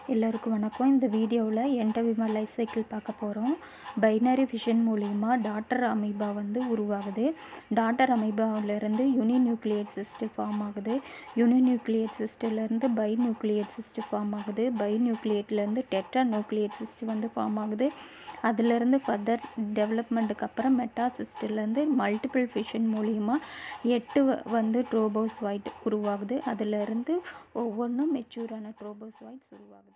எல்லோருக்கும் வணக்கம் இந்த வீடியோவில் என்டவிமா லைஃப் சைக்கிள் பார்க்க போகிறோம் பைனரி ஃபிஷன் மூலிமா டாட்டர் அமீபா வந்து உருவாகுது டாட்டர் அமீபாவிலேருந்து யூனி நியூக்ளியேட் சிஸ்ட் ஃபார்ம் ஆகுது யூனி நியூக்ளியேட் சிஸ்டிலேருந்து பை நியூக்ளியேட் சிஸ்ட் ஃபார்ம் ஆகுது பை நியூக்ளியேட்லேருந்து டெட்ரா நியூக்ளியேட் சிஸ்ட் வந்து ஃபார்ம் ஆகுது அதுலேருந்து ஃபர்தர் டெவலப்மெண்ட்டுக்கு அப்புறம் மெட்டா சிஸ்டிலேருந்து மல்டிபிள் ஃபிஷன் மூலிமா எட்டு வ- வந்து ட்ரோபோஸ் ஒயிட் உருவாகுது அதிலிருந்து ஒவ்வொன்றும் மெச்சூரான ட்ரோபோஸ் ஒயிட்ஸ் உருவாகுது